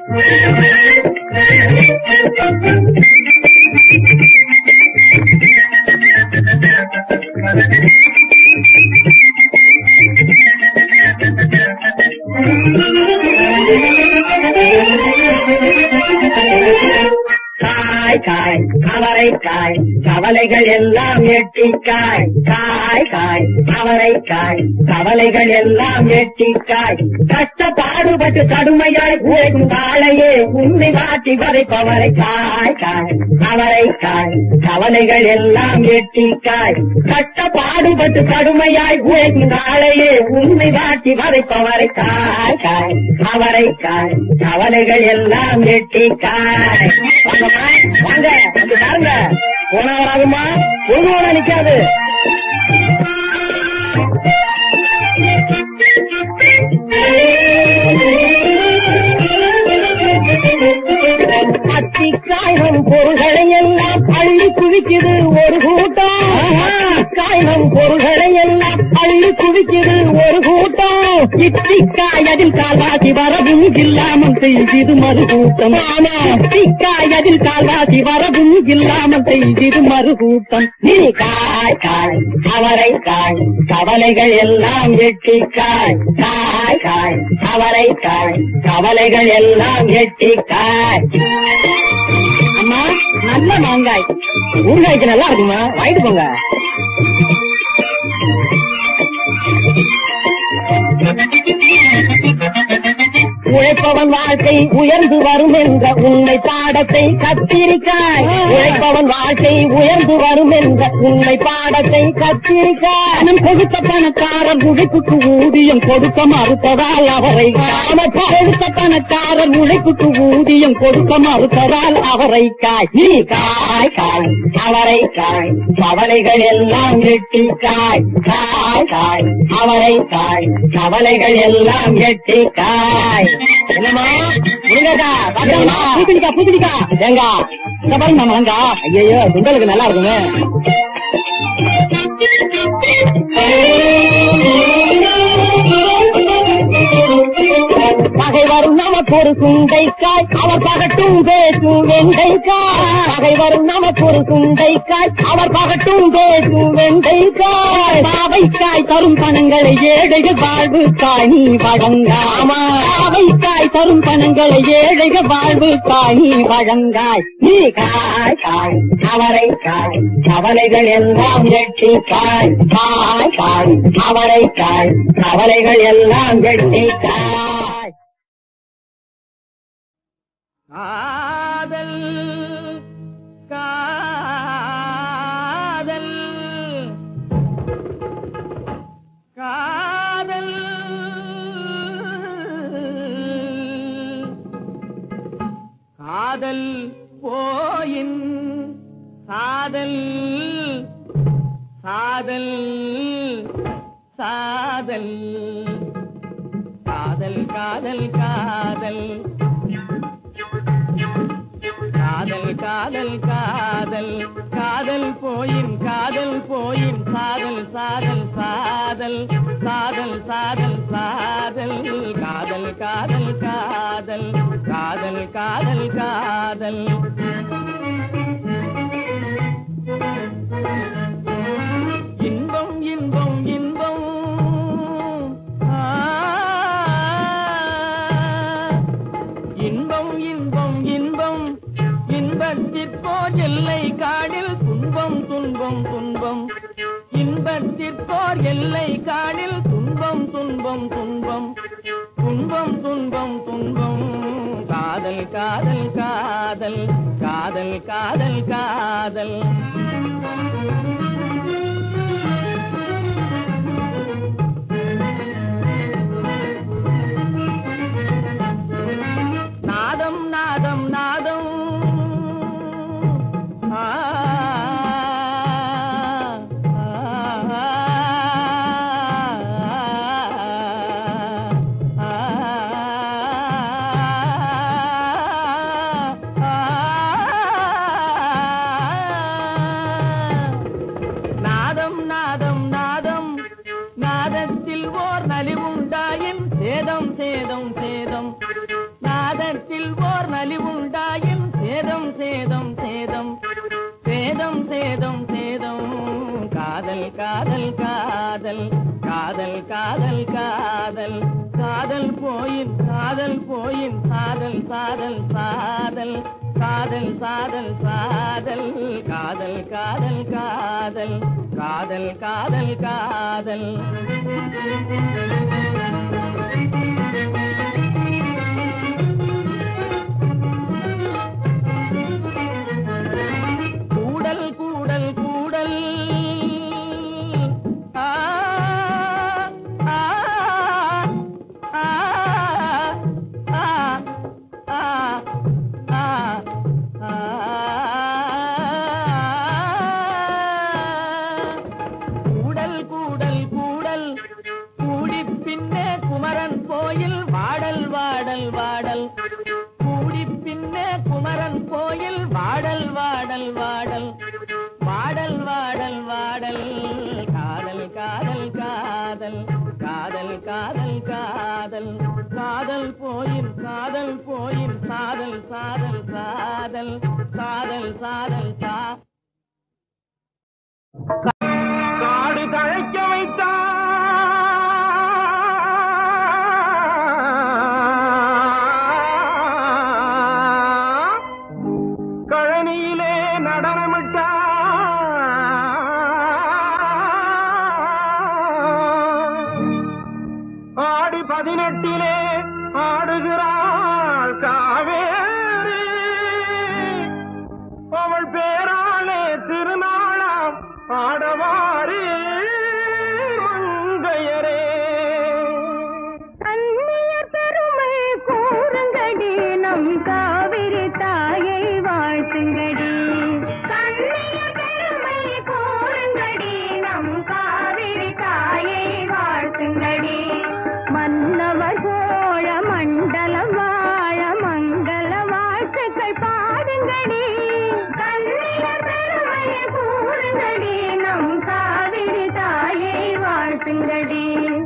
காய் காய் அவரை காய் கவலைகள் எல்லாம் எட்டிக்காய் காய் காய் அவரை காய் கவலைகள் எல்லாம் எட்டிக்காய் கஷ்ட பாடுபட்டு கடுமையாய் உழைக்கும் காளையே உண்மை மாற்றி வரைப்பவரை காய் காய் அவரை காய் கவலைகள் எல்லாம் எட்டிக்காய் கஷ்ட பாடுபட்டு கடுமையாய் உழைக்கும் காளையே உண்மை மாற்றி வரைப்பவரை காய் காய் அவரை காய் கவலைகள் எல்லாம் எட்டிக்காய் வாங்கம்மா, வாங்க வந்து பாருங்க போனா வராதுமா ஒண்ணு ஒண்ணா நிக்காது அத்திக்காயம் பொருள்களை எல்லாம் அள்ளி குவிக்குது ஒரு கூட்டம் காயம் பொருள்களை எல்லாம் அள்ளி குவிக்குது ஒரு கூட்டம் இத்திக்காயதில் கால்வாசி வரவும் இல்லாமல் செய்திது மறு கூட்டம் ஆமா இத்திக்காயதில் கால்வாசி வரவும் இல்லாமல் செய்திது மறு கூட்டம் நீ காய் காய் அவரை காய் கவலைகள் எல்லாம் எட்டி காய் காய் காய் அவரை காய் கவலைகள் எல்லாம் எட்டி காய் அம்மா நல்ல மாங்காய் ஊறுகாய்க்கு நல்லா இருக்குமா வாங்கிட்டு போங்க உழைப்பவன் வாழ்க்கை உயர்ந்து வரும் என்ற உண்மை பாடத்தை கத்திரிக்காய் உழைப்பவன் வாழ்க்கை உயர்ந்து வரும் என்ற உண்மை பாடத்தை கத்திரிக்காய் பணம் கொடுத்த பணக்காரர் உழைப்புக்கு ஊதியம் கொடுக்க மறுத்ததால் அவரை காம கொடுத்த பணக்காரர் உழைப்புக்கு ஊதியம் கொடுக்க மறுத்ததால் அவரை காய் நீ காய் காய் அவரை காய் கவலைகள் எல்லாம் எட்டி காய் காய் காய் அவரை காய் கவலைகள் எல்லாம் எட்டி காய் என்னம்மா முருங்கக்கா பாத்திரமா பூசணிக்கா பூசணிக்கா ஏங்கா இந்த பாருங்க மலங்கா ஐயோ குண்டலுக்கு நல்லா இருக்குங்க பகைவரும் நமக்கு ஒரு சுண்டைக்காய் அவர் பகட்டும் பேசும் வெண்டைக்காய் பகைவரும் நமக்கு ஒரு சுண்டைக்காய் அவர் பகட்டும் பேசும் வெண்டைக்காய் பாவைக்காய் தரும் பணங்களை ஏழைகள் வாழ்வுக்காய் நீ வழங்காமா பாவைக்காய் தரும் பணங்களை ஏழைகள் வாழ்வுக்காய் நீ வழங்காய் நீ காய் காய் அவரை காய் கவலைகள் எல்லாம் எட்டி காய் காய் காய் அவரை காய் கவலைகள் எல்லாம் எட்டி காய் காதல் காதல் காதல் காதல் போயின் சாதல் சாதல் சாதல் காதல் காதல் காதல் காதல் காதல் காதல் காதல் போயின் காதல் போயின் சாதல் சாதல் சாதல் சாதல் சாதல் சாதல் காதல் காதல் காதல் காதல் காதல் காதல் இன்பம் இன்பம் இன்பம் ஆ இன்பம் இன்பம் இன்பம் இன்பத்திற்போர் எல்லை காணில் துன்பம் துன்பம் துன்பம் இன்பத்திற்போர் எல்லை காணில் துன்பம் துன்பம் துன்பம் துன்பம் துன்பம் துன்பம் காதல் காதல் காதல் காதல் காதல் காதல் நாதம் நாதம் நாதம் ஆ, ஆ, ஆ, நாதம் நாதம் நாதம் நாதத்தில் ஓர் நலிவுண்டாயின் சேதம் சேதம் சேதம் நாதத்தில் சேதம் சேதம் சேதம் சேதம் சேதம் சேதம் காதல் காதல் காதல் காதல் காதல் காதல் காதல் போயின் காதல் போயின் சாதல் சாதல் சாதல் காதல் சாதல் சாதல் காதல் காதல் காதல் காதல் காதல் காதல் கூடல் கூடல் கூடல் ஆ, ஆ, ஆ, ஆ, ஆ, ஆ, ஆ. கூடல் கூடல் கூடல் கூடி பின்னே குமரன் கோயில் வாடல் வாடல் வாடல் கூடி பின்னே குமரன் கோயில் வாடல் வாடல் வாடல் வாடல் வாடல் வாடல் காதல் காதல் காதல் காதல் காதல் காதல் காதல் போயின் காதல் போயின் சாதல் சாதல் சாதல் சாதல் சாதல் சா காடு தழைக்க வைத்தான் கழனியிலே நடனமிட்டான் ஆடி பதினெட்டிலே ஆடுகிறாள் காவேரி அவள் பேராலே திருநாளாம் ஆடவாரி மங்கையரே கண்ணியர் பெருமை கூறுங்கடி நம் காவிரி தாயை வாழ்த்துங்கடி கண்ணியர் பெருமை கூறுங்கடி நம் காவிரி தாயை வாழ்த்துங்கடி மன்னவர் சோழ மண்டலம் வாழ மங்கள வாழ்த்துக்கள் பாடுங்கடி கண்ணியர் பெருமை கூறுங்கடி நம் காவிரி தாயை வாழ்த்துங்கடி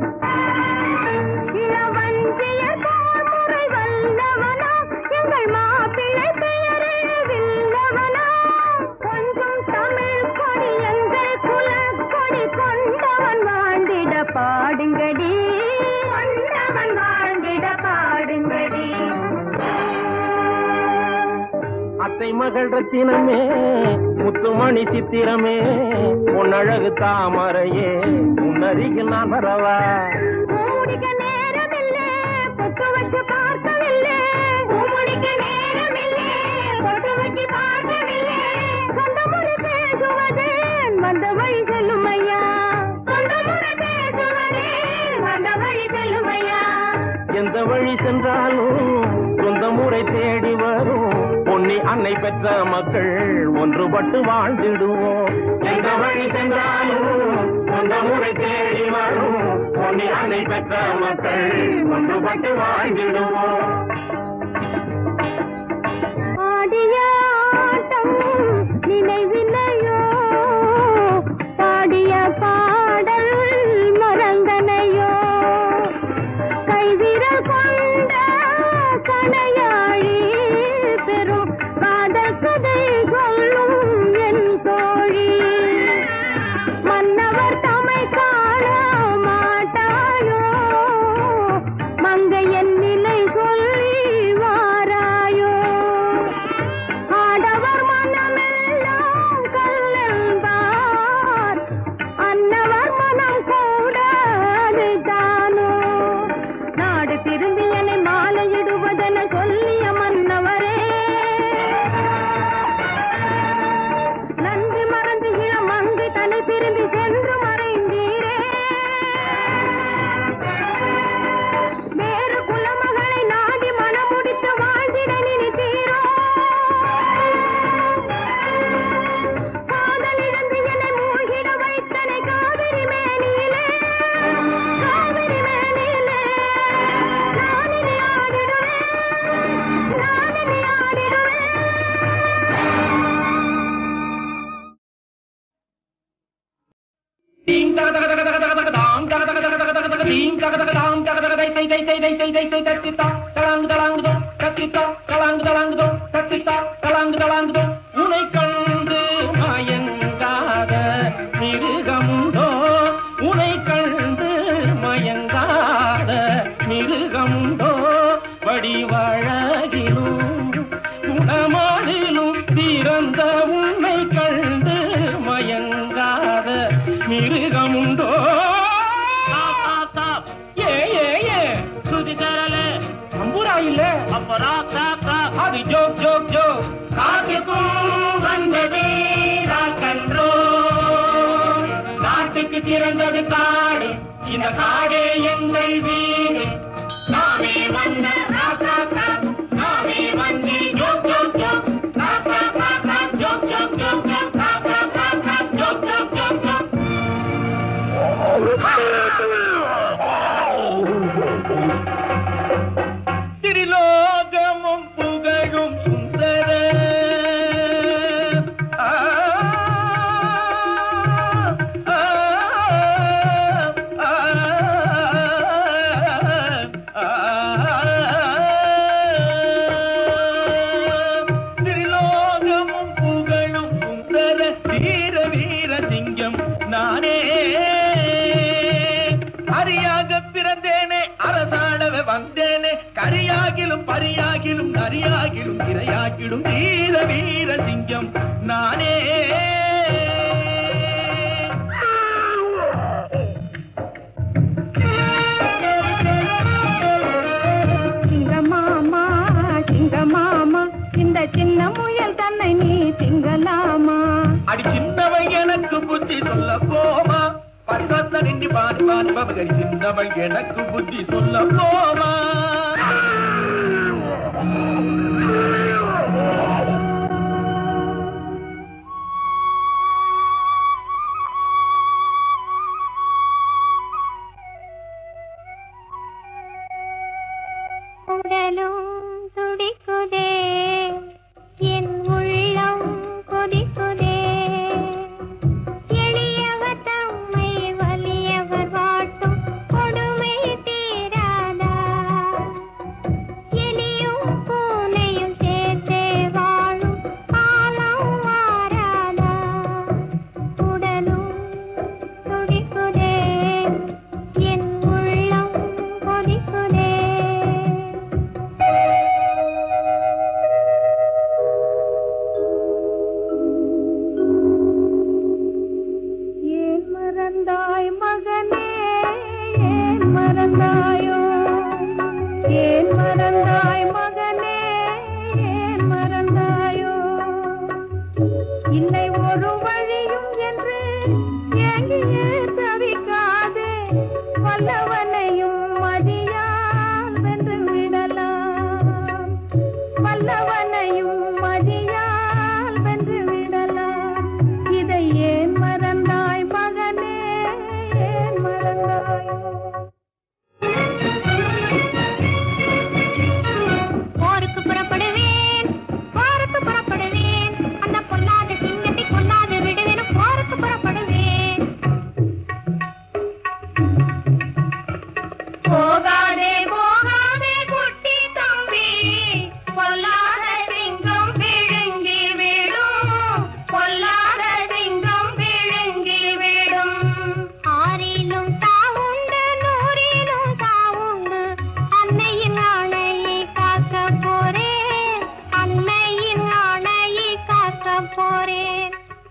இளவஞ்சியர் போர்முறை வல்லவனா, எங்கள் மாப்பிள்ளை பெயரே வில்லவனா. கொஞ்சம் தமிழ் கொடி எங்கள் குலக்கொடி கொண்டவன் வாழ்ந்திட பாடுங்கடி கொண்டவன் வாழ்ந்திட பாடுங்கடி அத்தை மகள் ரத்தினமே முத்துமணி சித்திரமே உன்னழகு தாமரையே உன்னருகில் நான் வரவா மூடிக்க நேரமில்லை பொட்டு வச்சு பார்க்கவில்லை மூடிக்க நேரமில்லை பொட்டு வச்சு பார்க்கவில்லை சொந்த முறை பேசுவது வந்த வழி செல்லும் ஐயா சொந்த முறை பேசுவது வந்த வழி செல்லும் ஐயா எந்த வழி சென்றாலும் சொந்த முறை தேடி வரும் பொன்னி அன்னை பெற்ற மக்கள் ஒன்றுபட்டு வாழ்ந்திடுவோம் எந்த வழி சென்றாலும் சொந்த முறை தேடி வரும் பொன்னி அன்னை பெற்ற மக்கள் ஒன்றுபட்டு வாழ்ந்திடுவோம் ஆடிய ஆட்டம் நினைவில்லையோ பாடிய பாடல் மறந்தனையோ கைவிரல் கொண்ட கணையாழி பெரும் காதல் கதை சொல்லும் என் தோழி மன்னவர் தமை காண மாட்டாயோ மங்கையன் நிலை சொல்லி வாராயோ ஆடவர் மனமெல்லாம் கல்லென்பார் அன்னவர் மனம் கூட அதுதானோ நாடு திரும்பி என்னை மாலையிடுவதென சொல்ல தகதகதாம் தகதகதை தை தை தை தை தை தை தை தத்தித்தா தலாங்கு தலாங்குதோ தத்தித்தா தலாங்கு தலாங்குதோ தத்தித்தா தலாங்கு தலாங்குதோ உனை கண்டு மயங்காத மிருகமுண்டோ உனை கண்டு மயங்காத மிருகமுண்டோ வடிவழகிலும் குணமானிலும் திறந்த உன்னை கண்டு மயங்காத மிருகமுண்டோ ஏ ஏ ஏ சுதி சரல அம்புரா இல்ல அப்பரா காக்கா அது ஜோக் ஜோக் ஜோக் காட்டுக்கும் வந்தது ராக்கன்றோ நாட்டுக்கு திறந்தது காடு இந்த காடே எங்கள் வீடு நாமே வந்த ராக்கா கா நாமே வந்து ஜோக் ஜோக் ஜோக் காக்கா காக்கா ஜோக் ஜோக் ஜோக் ஜோக் காக்கா காக்கா ஜோக் ஜோக் ஜோக் ஜோக் திரிலோகமும் புகழும் சுந்தர ஆ, ஆ, ஆ, திரிலோகமும் புகழும் சுந்தர வீர வீர சிங்கம் நானே அரியாக பிறந்தேனே அரசாடவே வந்தேனே கரியாகிலும் பரியாகிலும் நரியாகிலும் இரையாகிலும் வீர வீர சிங்கம் நானே சிங்கமாமா சிங்கமாமா இந்த சின்ன முயல் தன்னை நீ திங்கலாமா அடி சின்னவன் எனக்கு புத்தி சொல்ல போமா பரிசாத்த நின்று பாடி பாடி பபகரி சின்னவன் எனக்கு புத்தி சொல்ல போமா உடலும் துடிக்குதே என் உள்ளம் கொதிக்குதே எளியவர் தம்மை வலியவர் வாட்டும் கொடுமை தீராதா எலியும் பூனையும் சேர்த்தே வாழும் காலம் மாறாதா உடலும் துடிக்குதே என் உள்ளம் கொதிக்குதே ஏன் மறந்தாய் மகனே ஏன் மறந்தாயோ ஏன் மறந்தாய் மகனே ஏன் மறந்தாயோ இல்லை ஒரு வழியும் என்று ஏங்கியே தவிக்காதே வல்லவனையும் மதியால் வென்று விடலாம் வல்லவனையும் மதியால் வென்று விடலாம் இதை ஏன் மறந்தாய் மகனே ஏன் மறந்தாயோ போருக்கு புறப்படுவேன் போருக்கு புறப்படுவேன் அந்த பொல்லாத சிங்கத்தை கொல்லாது விடுவேன் போருக்கு புறப்படுவேன் போகாதே போகாதே குட்டி தம்பி பொல்லாத சிங்கம் விழுங்கி விடும் பொல்லாத சிங்கம் விழுங்கி விடும் ஆறிலும் சாவுண்டு நூறிலும் சாவுண்டு அன்னையின் ஆணையை காக்க போறேன் அன்னையின் ஆணையை காக்க போறேன்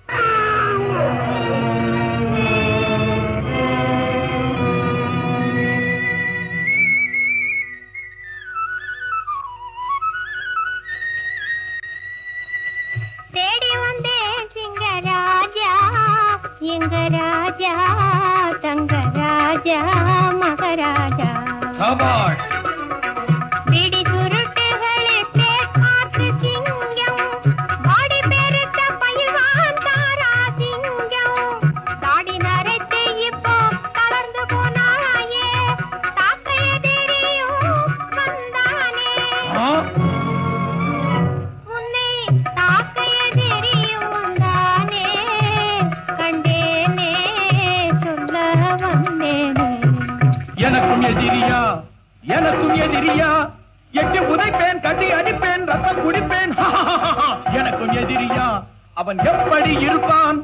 தேடி வந்தேன் சிங்கராஜா எங்க ராஜா தங்க ராஜா மகராஜா சபாஷ் பிடி சுருட்டுகளுக்கு காத்து சிங்கம் வாடி பெருத்த பயில்வான் தாரா சிங்கம் தாடி நரைத்து இப்போ தளர்ந்து போனாயே தாக்க எதிரியும் வந்தானே உன்னை தாக்க எதிரியும் வந்தானே கண்டேனே சொல்ல வந்தேனே எனக்கும் எனக்கும் எதிரியா எட்டி உதைப்பேன் கட்டி அடிப்பேன் ரத்தம் குடிப்பேன் எனக்கும் எதிரியா அவன் எப்படி இருப்பான்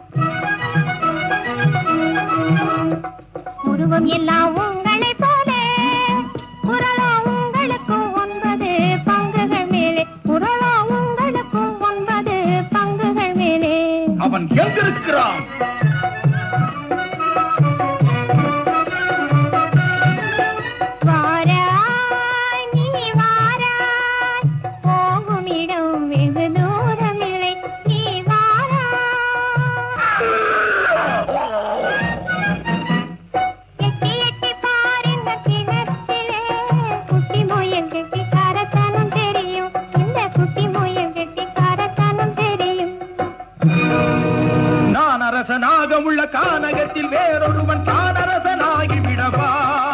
உருவம் எல்லாம் உங்களை போலே குரலோ உங்களுக்கும் ஒன்பது பங்குகள் மேலே குரலோ உங்களுக்கும் ஒன்பது பங்குகள் மேலே அவன் எங்கிருக்கிறான் வாராய் நீ வாராய் போகும் இடம் வெகு தூரமில்லை நீ வாராய் எட்டி எட்டி பாருங்க கிணத்திலே குட்டி முயல் கெட்டிக்காரத்தனம் தெரியும் இந்த குட்டி முயல் கெட்டிக்காரத்தனம் தெரியும் நான் அரசனாக உள்ள கானகத்தில் வேறொருவன் தான் அரசனாகி விடவா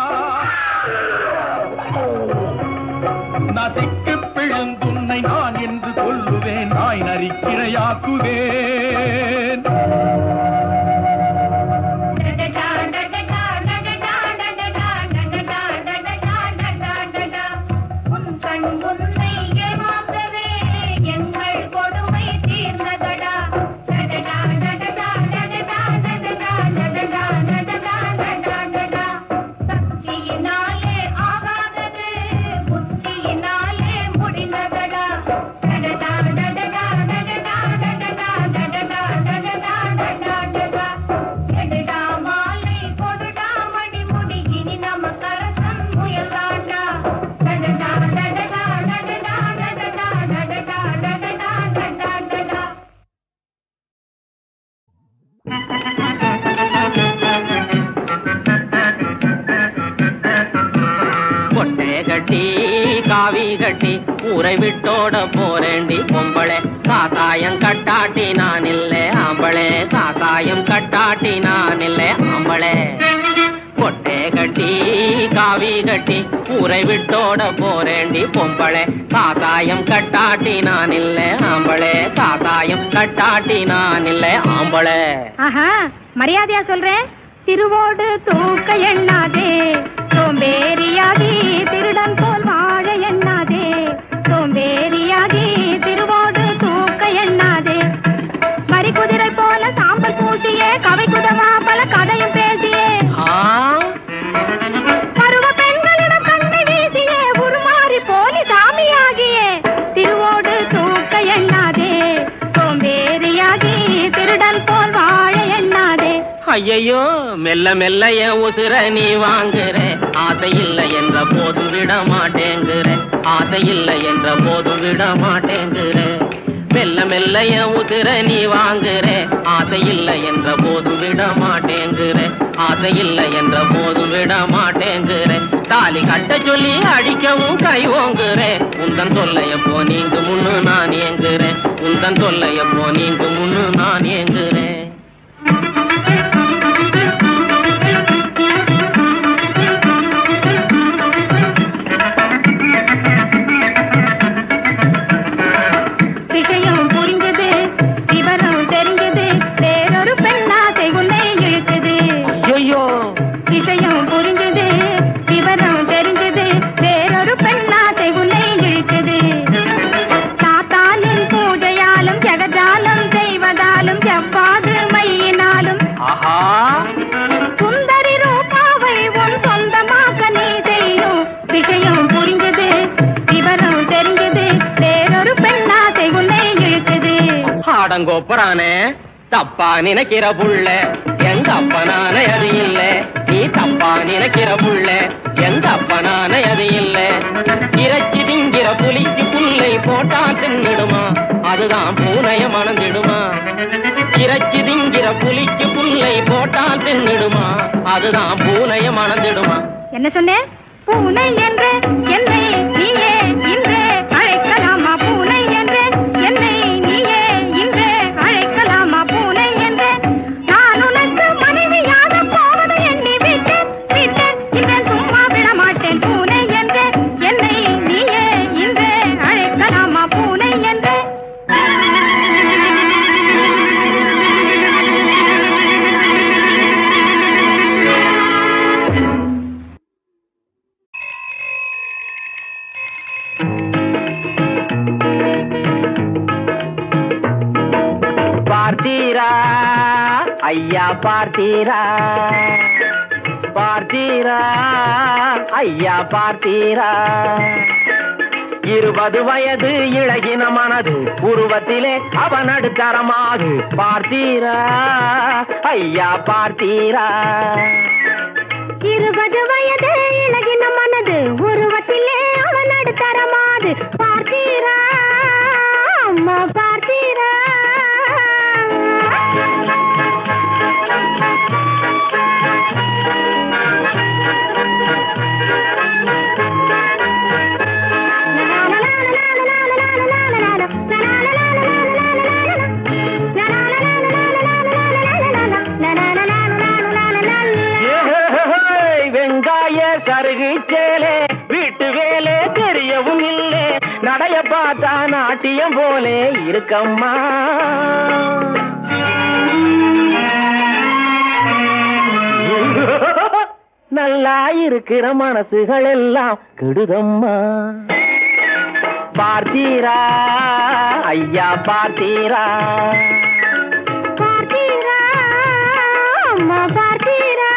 நசிக்கு பிழந்துன்னை நான் என்று சொல்லுவேன் நாய் நரிக்கிரையாக்குவேன் உன் கண் உன்னை ஏமாற்றவே எங்கள் கொடுமை தீர்ந்ததடா சக்தியினாலே ஆகாதது புத்தியினாலே முடிந்ததடா எடுடா மாலை கொடுடா மணிமுடி இனி நம்ம கரசம் முயல் தாண்டா டடடா டடடா டடடா டடடா டடடா டடடா டடடா டடடா கொட்டை கட்டி காவி கட்டி ஊரை விட்டோட போறேண்டி பொம்பளை காசாயம் கட்டாட்டி நான் இல்லை ஆம்பளை காசாயம் கட்டாட்டி நான் இல்லை ஆம்பளை கொட்டை கட்டி காவி கட்டி ஊரை விட்டோட போறேண்டி பொம்பளை காசாயம் கட்டாட்டி நான் இல்லை ஆம்பளை காசாயம் கட்டாட்டி நான் இல்லை ஆம்பளை ஆஹா மரியாதையா சொல்றேன் திருவோடு தூக்க எண்ணாதே சோம்பேறியாகி திருடன் போல் வாழ எண்ணாதே சோம்பேறியாகி திருவோடு தூக்க எண்ணாதே மறி குதிரை போல சாம்பல் பூசியே கவை குதமா பல கதையும் பேசியே ஆ பருவ பெண்களிடம் கண்ணை வீசியே உருமாறி போலி சாமியாகியே திருவோடு தூக்க எண்ணாதே சோம்பேறியாகி திருடன் போல் வாழ எண்ணாதே ஐயையோ மெல்ல மெல்ல என் உசுர நீ வாங்குற ஆசை இல்லை என்ற போது விட மாட்டேங்குற ஆசை இல்லை என்ற போது விட மாட்டேங்குற மெல்ல மெல்ல என் உசுர நீ வாங்குற ஆசை இல்லை என்ற போது விட மாட்டேங்குற ஆசை இல்லை என்ற போது விட மாட்டேங்குற தாலி கட்ட சொல்லி அடிக்கவும் கை ஓங்குற உந்தன் தொல்லையப்போ நீங்க முன்னு நான் ஏங்குறேன் உந்தன் தொல்லையப்போ நீங்க முன்னு நான் ஏங்குறேன் விஷயம் புரிஞ்சது விவரம் தெரிஞ்சது வேறொரு பெண்ணாசை உன்னை இழுக்குது ஐயோ விஷயம் புரிஞ்சது விவரம் தெரிஞ்சது வேறொரு பெண்ணாசை உன்னை இழுக்குது சாத்தானின் பூஜையாலும் ஜெகஜாலம் செய்வதாலும் செவ்வாது மையினாலும் ஆஹா சுந்தரி ரூபாவை உன் சொந்தமாக்க நீ செய்யும் விஷயம் புரிஞ்சது விவரம் தெரிஞ்சது வேறொரு பெண்ணாசை உன்னை இழுக்குது ஆடங்கோப்பரானே தப்பா நினைக்கிற புள்ள எங்க அப்பனான அது இல்ல நீ தப்பா நினைக்கிற புள்ள எங்க அப்பனான அது இல்ல இறைச்சி திங்கிற புலிக்கு புல்லை போட்டா தின்னிடுமா அதுதான் பூனைய மணந்திடுமா இறைச்சி திங்கிற புலிக்கு புல்லை போட்டா தின்னிடுமா அதுதான் பூனைய மணந்திடுமா என்ன சொன்னேன் பூனை என்று என்னை நீயே இன்றே அழைக்கலாமா பூனை என்று என்னை நீயே இன்றே அழைக்கலாமா பூனை என்று நான் உனக்கு மனைவியாக போவது எண்ணி விட்டேன் விட்டேன் இன்று சும்மா விட மாட்டேன் பூனை என்று என்னை நீயே இன்றே அழைக்கலாமா பூனை என்று பார்த்தீரா ஐயா பார்த்தீரா பார்த்தீரா ஐயா பார்த்தீரா இருபது வயது இழகின மனது உருவத்திலே அவன் அடுத்தரமாது பார்த்தீரா ஐயா பார்த்தீரா இருபது வயது இழகின மனது உருவத்திலே அவன் அடுத்தரமாது பார்த்தீரா அம்மா பார்த்தீரா ஏய், வெங்காய சருகு சேலே வீட்டு வேலை தெரியவும் இல்லை நடைய பார்த்தா நாட்டியம் போலே இருக்கம்மா நல்லா இருக்கிற மனசுகள் எல்லாம் கெடுதம்மா பார்த்தீரா ஐயா பார்த்தீரா பார்த்தீரா அம்மா பார்த்தீரா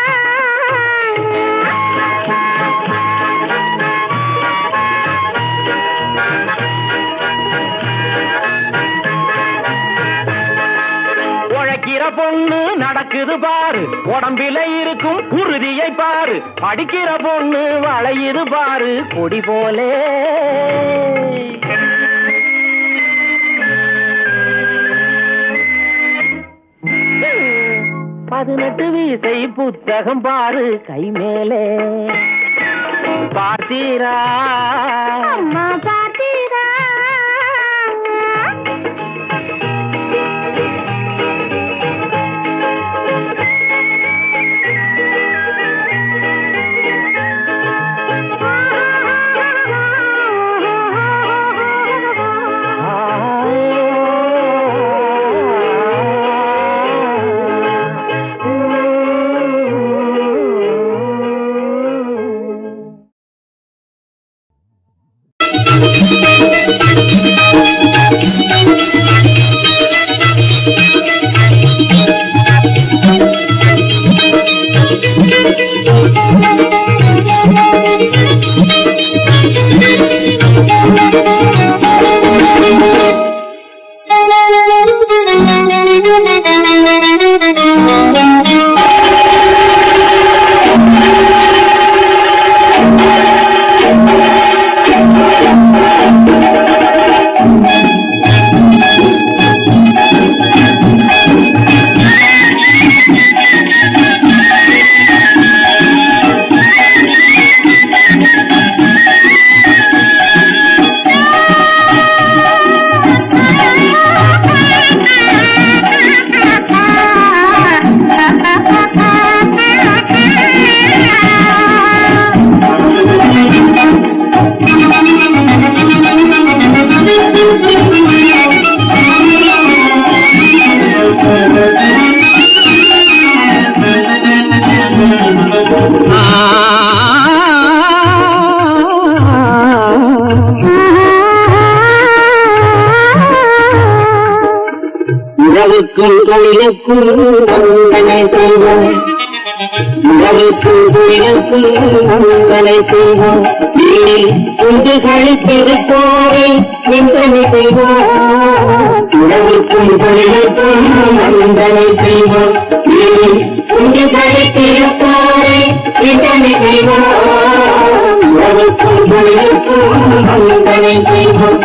உழைக்கிற பொண்ணு நடக்குது பாரு உடம்பில இருக்கும் உறுதியை பாரு படிக்கிற பொண்ணு வளையுது பாரு கொடி போலே பதினெட்டு வீசை புத்தகம் பாரு கை மேலே பார்த்தீரா அம்மா பார்த்தீரா உறவுக்கும் தொழிலுக்கும் வந்தனை செய்வோம் உறவுக்கும் தொழிலுக்கும் வந்தனை செய்வோம் வீணில் ஒன்று கழித்திருப்போரை சிந்தனை செய்வோம் உறவுக்கும் தொழிலுக்கும் வந்தனை செய்வோம் வீணில் ஒன்று கழித்திருப்போரை சிந்தனை செய்வோம் உறவுக்கும் தொழிலுக்கும் வந்தனை செய்வோம்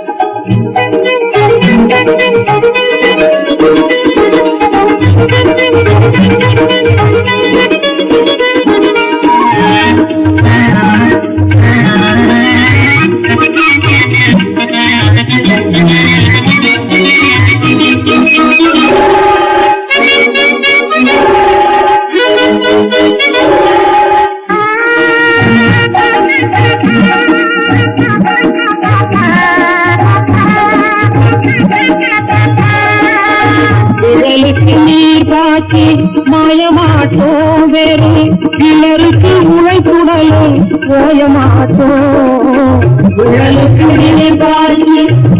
குழலுக்கு நீர் பாய்ச்சி மாயமாட்டோம் வேறு கிளருக்கு உழைப்புடலும் ஓயமாட்டோம் குழலுக்கு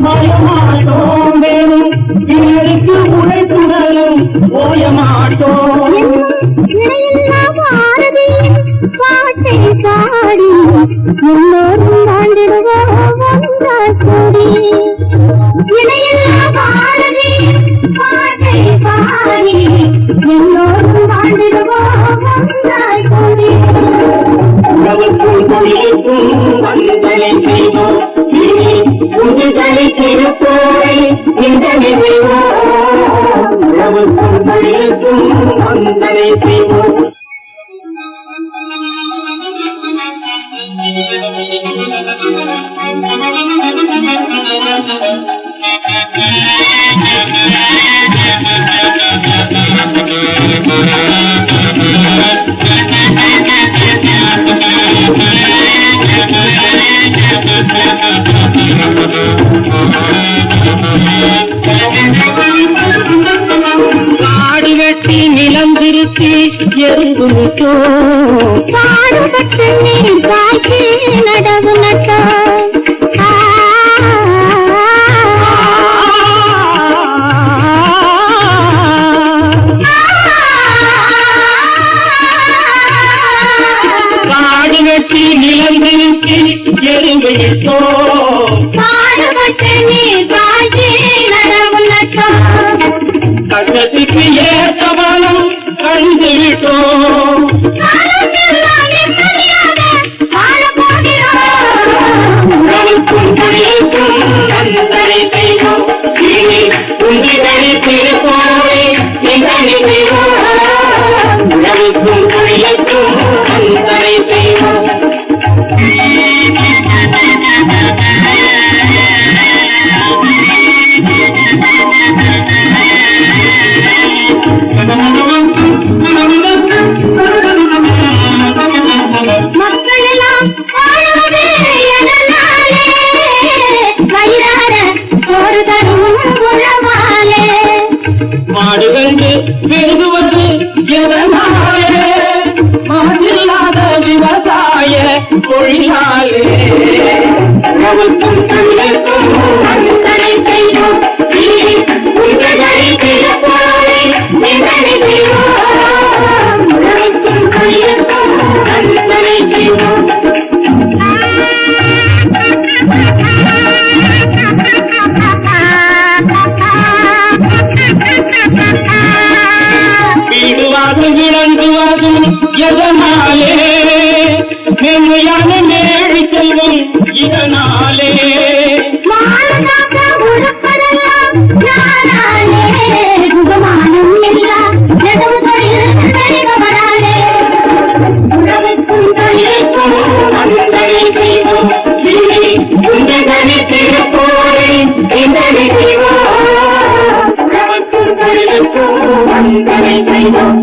மாயமாட்டோம் வேணும் பிறருக்கு உழைப்புடலும் ஓயமாட்டோம் இணையில்லா பாரதியின் பாட்டை பாடி எல்லோரும் வாழ்ந்திடுவோம் ஒன்றாய் கூடி இணையில்லா பாரதியின் பாட்டை பாடி எல்லோரும் வாழ்ந்திடுவோம் ஒன்றாய் கூடி உழவுக்கும் தொழிலுக்கும் வந்தனை செய்வோம் இனி புதுதலை திருப்போரை நிந்தனை செய்வோம் உழவுக்கும் தொழிலுக்கும் வந்தனை செய்வோம் காடு வெட்டி நிலம் திருத்தி எறும்பு விட்டோம் பாடுபட்டு நீர் காய்ச்சி நடவு நட்டோம் ஆ காடு வெட்டி நிலம் திருத்தி எறும்பு விட்டோம் பாடுபட்டு நீர் காய்ச்சி நடவு நட்டோம் கண்ணத்துக்கு ஏற்ற பலம் கண்டு விட்டோம் காலமெல்லாம் நிம்மதியாக வாழப் போகிறோம். உழவுக்கும் தொழிலுக்கும் வந்தனை செய்வோம் இனி உந்துதலை திருப்போரை நிந்தனை செய்வோம் உழவுக்கும் தொழிலுக்கும் வந்தனை செய்வோம் மக்கள் எல்லாம் வாழ்வது எதனாலே? வயிறார சோறு தரும் உழவாலே. மாடுகண்டு பெருகுவது எதனாலே மாடில்லாத விவசாய தொழிலாளே உழவுக்கும் தொழிலுக்கும் வந்தனை செய்வோம் இனி உந்துதலை திருப்போரை நிந்தனை செய்வோம் உழவுக்கும் தொழிலுக்கும் வந்தனை செய்வோம் வீடுவாதும் விளங்குவதும் எதனாலே மென்மையான நேடி செல்வம் இதனாலே மானதாக உருப்படலாம் நானாலே. சுகமானம் எல்லாம் நெடுவு தொழில் பெருகவராலே. உழவுக்கும் தொழிலுக்கும் வந்தனை செய்வோம் இனி உந்துதலை திருப்போரை நிந்தனை செய்வோம் உழவுக்கும் தொழிலுக்கும் வந்தனை செய்வோம்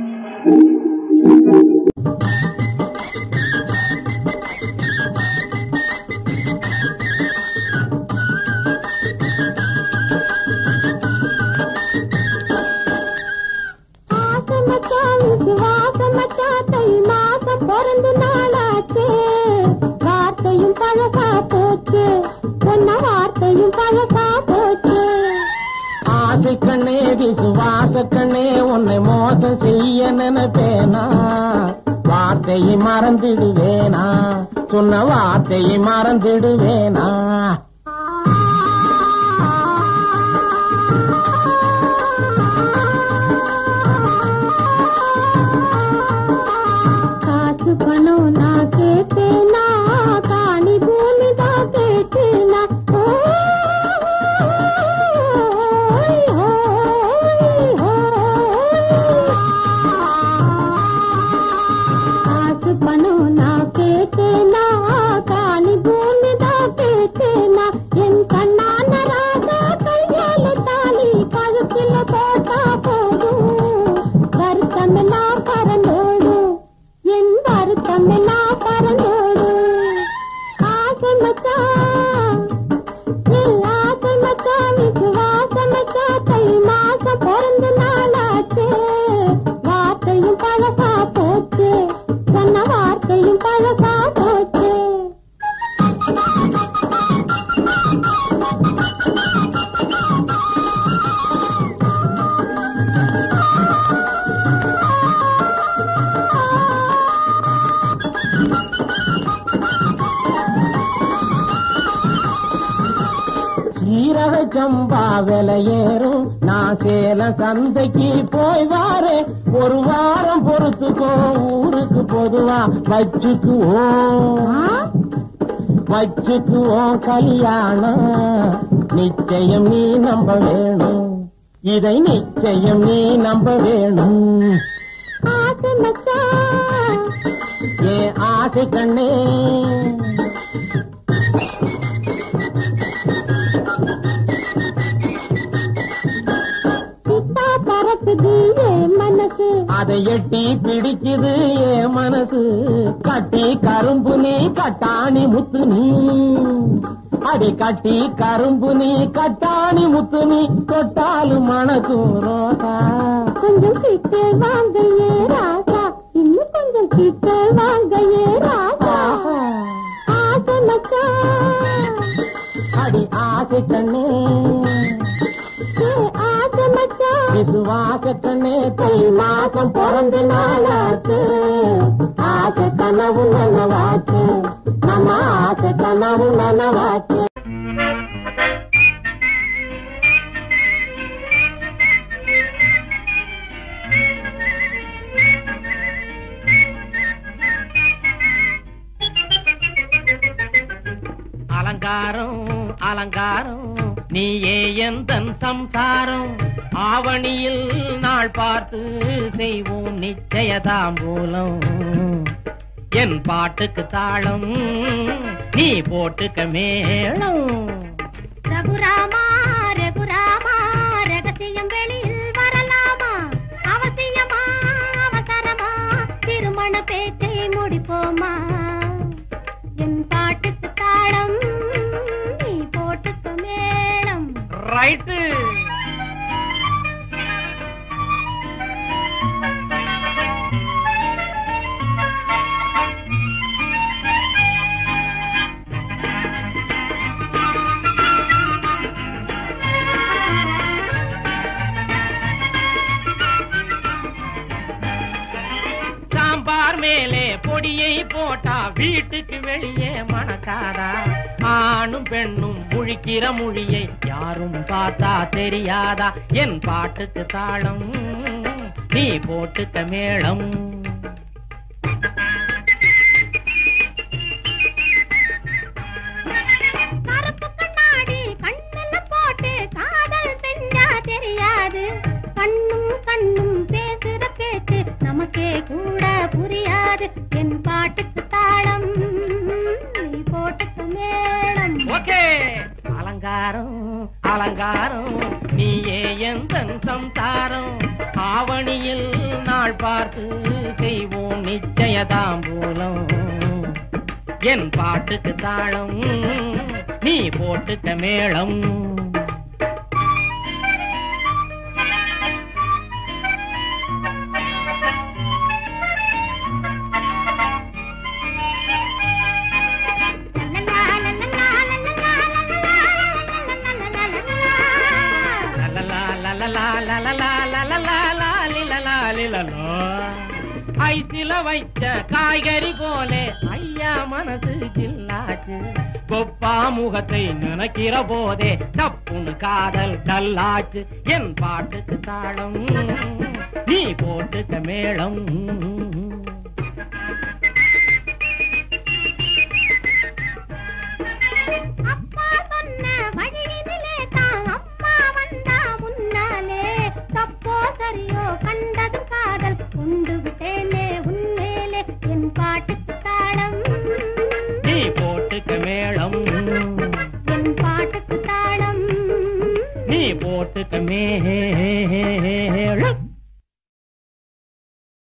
ஆசமச்சான் விசுவாசமச்சா தை மாசம் பிறந்து நாளாச்சே வார்த்தையும் பழகா போச்சு சொன்ன வார்த்தையும் பழகா போச்சு ஆசை கண்ணே விசுவாச கண்ணே உன்னை மோசம் செய்ய நினைப்பேனா வார்த்தையை மறந்துடுவேனா சொன்ன வார்த்தையை மறந்துடுவேனா காசு பணம் நான் கேட்டேனா காணி பூமி தான் கேட்டேனா ஓய், ஓய், ஓய். காசு பணம் நான் கேட்டேனா காணி பூமி தான் கேட்டேனா என் கண்ணான ராஜா கையால தாலி கழுத்துல போட்டா போதும் வருத்தமெல்லாம் பறந்தோடும் என் வருத்தமெல்லாம் பறந்தோடும் ஆசை மச்சான் என் ஆசை மச்சான் விசுவாச மச்சான் தை மாசம் பிறந்த நாளாச்சே வார்த்தையும் பழகா போச்சு சொன்ன வார்த்தையும் பழகா போச்சு சம்பா விலையேறும் நான் சேலம் சந்தைக்கு போய் வாரேன் ஒரு வாரம் பொறுத்துக்கோ ஊருக்கு பொதுவா வச்சுக்குவோம் வச்சுக்குவோம் கல்யாணம் நிச்சயம் நீ நம்ப வேணும் இதை நிச்சயம் நீ நம்ப வேணும் ஆசை மச்சான் ஏ ஆசை கண்ணே சித்தா பறக்குது என் மனசு அதை எட்டி பிடிக்குது ஏ மனசு கட்டி கரும்பு நீ கட்டாணி முத்து நீ அடி கட்டி கரும்பு நீ கட்டாணி முத்து நீ தொட்டாலும் மணக்கும் ரோசா கொஞ்சம் கிட்டே வாங்க ஏ ராசா இன்னும் கொஞ்சம் கிட்டே வாங்க ஏ ராசா ஆசை மச்சான் அடி ஆசை கண்ணே ஏ ஆசை மச்சான் விசுவாச கண்ணே தை மாசம் பிறந்த நாளாச்சு ஆசை கனவு நனவாச்சு நம்ம ஆசை கனவு நனவாச்சு அலங்காரம் அலங்காரம் நீயே எந்தன் சம்சாரம் ஆவணியில் நாள் பார்த்து செய்வோம் நிச்சயதாம்பூலம் என் பாட்டுக்கு தாளம் நீ போட்டுக்க மேளம் ரகுராமா ரகுராமா ரகசியம் வெளியில் வரலாமா அவசியமா அவசரமா திருமண பேச்சை முடிப்போமா என் பாட்டுக்கு தாளம் நீ போட்டுக்க மேளம் ரைட்டு சாம்பார் மேலே பொடியை போட்டா வீட்டுக்கு வெளியே மணக்காதா ஆணும் பெண்ணும் முழிக்கிற மொழியை யாரும் பார்த்தா தெரியாதா என் பாட்டுக்கு தாளம் நீ போட்டுக்க மேளம் கருப்பு கண்ணாடி கண்ணுல போட்டு காதல் செஞ்சா தெரியாது கண்ணும் கண்ணும் பேசுற பேச்சு நமக்கே கூட புரியாது என் பாட்டுக்கு தாளம் நீ போட்டுக்க மேளம் ஓகே அலங்காரம் அலங்காரம் நீயே எந்த சம்சாரம் ஆவணியில் நாள் பார்த்து செய்வோம் நிச்சயதாம்பூலம் என் பாட்டுக்கு தாளம் நீ போட்டுக்க மேளம் லலலா, லலலா, லலலா, லலலா, லாலிலலா, லிலலா. ஐசில வைச்ச காய்கறி போலே ஐயா மனசு ஜில்லாச்சு கொப்பா முகத்தை நினைக்கிற போதே தப்புன்னு காதல் கல்லாச்சு என் பாட்டுக்கு தாளம் நீ போட்டுக்க மேளம் அப்பா சொன்ன வழியினிலே தான் அம்மா வந்தா முன்னாலே தப்போ சரியோ கண்டது காதல் கொண்டு விட்டேனே உன்மேலே என் பாட்டுக்கு தாளம் நீ போட்டுக்க மேளம் என் பாட்டுக்கு தாளம் நீ போட்டுக்க மேளம்